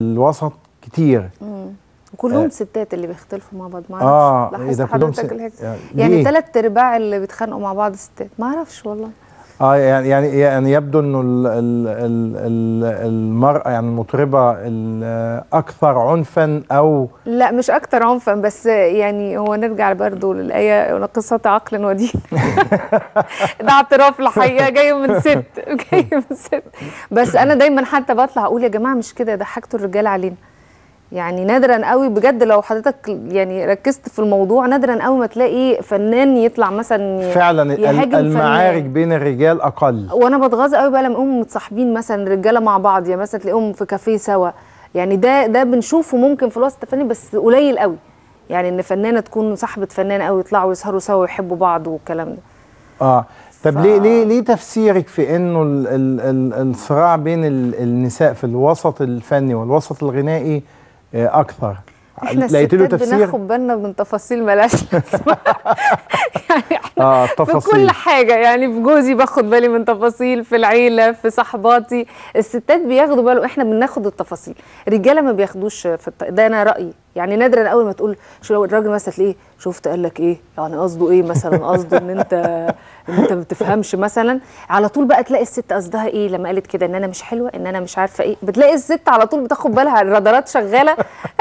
الوسط كتير وكلهم آه. ستات اللي بيختلفوا مع بعض ما اعرفش اه لاحظت اذا كلهم حضرتك ست- الحاجة؟ يعني يعني ليه؟ ثلاث ارباع اللي بيتخانقوا مع بعض ستات ما اعرفش والله اه يعني يعني يعني يبدو انه ال- ال- ال- ال- المراه يعني المطربه الاكثر عنفا او لا مش اكتر عنفا بس يعني هو نرجع برضه للايه قصه عقل ودين ده اعتراف الحقيقه جاي من ست جاي من ست بس انا دايما حتى بطلع اقول يا جماعه مش كده ده حاجته الرجال علينا يعني نادرا قوي بجد لو حضرتك يعني ركزت في الموضوع نادرا قوي ما تلاقي فنان يطلع مثلا فعلا ال- يهاجم المعارك فنان. بين الرجال اقل وانا بتغاظ قوي بقى لما يقوموا متصاحبين مثلا رجاله مع بعض يعني مثلا تلاقيهم في كافيه سوا يعني ده ده بنشوفه ممكن في الوسط الفني بس قليل قوي يعني ان فنانه تكون صاحبه فنان قوي يطلعوا يسهروا سوا ويحبوا بعض والكلام ده اه طب ف- ليه ليه ليه تفسيرك في انه ال ال ال الصراع بين ال النساء في الوسط الفني والوسط الغنائي آه، اكثر احنا لقيت له الستات تفسير بناخد بالنا من تفاصيل ملاش لازمه يعني احنا اه في تفاصيل كل حاجة يعني في جوزي باخد بالي من تفاصيل في العيلة في صحباتي الستات بياخدوا بالهم احنا بناخد التفاصيل الرجالة ما بياخدوش في الت... ده انا رأيي يعني نادرا اول ما تقول شو لو الراجل مثلا تلاقيه شفت قال لك ايه يعني قصده ايه مثلا قصده ان انت ان انت ما بتفهمش مثلا على طول بقى تلاقي الست قصدها ايه لما قالت كده ان انا مش حلوة ان انا مش عارفة ايه بتلاقي الست على طول بتاخد بالها الرادارات شغالة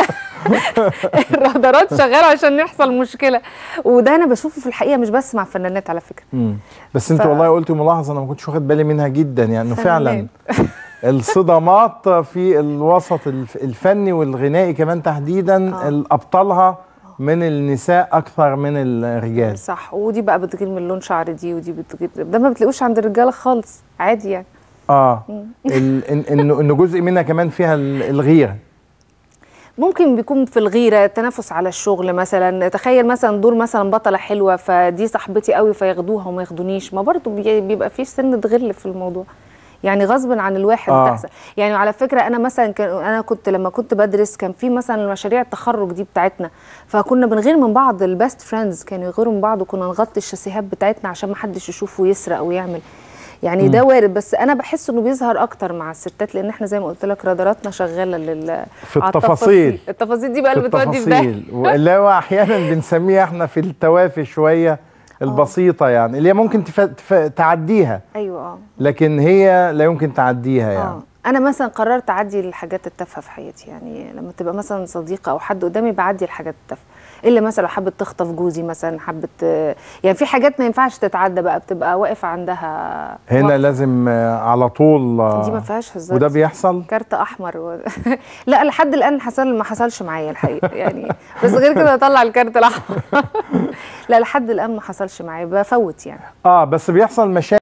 الرادارات شغالة عشان يحصل مشكلة وده انا بشوفه في الحقيقة مش بس مع الفنانات على فكرة مم. بس انت ف- والله قلتي ملاحظه انا ما كنتش واخد بالي منها جدا يعني انه فعلا فنان. الصدامات في الوسط الف- الفني والغنائي كمان تحديدا آه. الابطالها من النساء اكثر من الرجال صح ودي بقى بتغير من لون شعر دي ودي بتغير ده ما بتلاقوش عند الرجاله خالص عادي يعني اه ال- إن- انه انه جزء منها كمان فيها ال- الغيره ممكن بيكون في الغيره تنافس على الشغل مثلا تخيل مثلا دور مثلا بطله حلوه فدي صاحبتي قوي فياخدوها وما ياخدونيش ما برضو بي- بيبقى في سنه غل في الموضوع يعني غصب عن الواحد آه. بتحصل يعني على فكره انا مثلا كان انا كنت لما كنت بدرس كان في مثلا مشاريع التخرج دي بتاعتنا فكنا بنغير من بعض البيست فريندز كانوا يغيروا من بعض وكنا نغطي الشاسيهات بتاعتنا عشان ما حدش يشوف ويسرق او يعمل يعني ده وارد بس انا بحس انه بيظهر اكتر مع الستات لان احنا زي ما قلت لك راداراتنا شغاله لل في على التفاصيل. التفاصيل دي بقى في اللي بتودي في ده التفاصيل واللي هو احيانا بنسميها احنا في التوافه شويه البسيطه يعني اللي هي ممكن تف... تف... تعديها ايوه اه لكن هي لا يمكن تعديها يعني اه انا مثلا قررت اعدي الحاجات التافهه في حياتي يعني لما تبقى مثلا صديقه او حد قدامي بعدي الحاجات التافهه الا مثلا لو حبت تخطف جوزي مثلا حبت يعني في حاجات ما ينفعش تتعدى بقى بتبقى واقف عندها هنا واقفة. لازم آه، على طول آه، دي ما فيهاش هزار وده بيحصل كارت احمر و... لا لحد الان حصل ما حصلش معايا الحقيقه يعني بس غير كده اطلع الكارت الاحمر لا لحد الان ما حصلش معايا بفوت يعني اه بس بيحصل مشاكل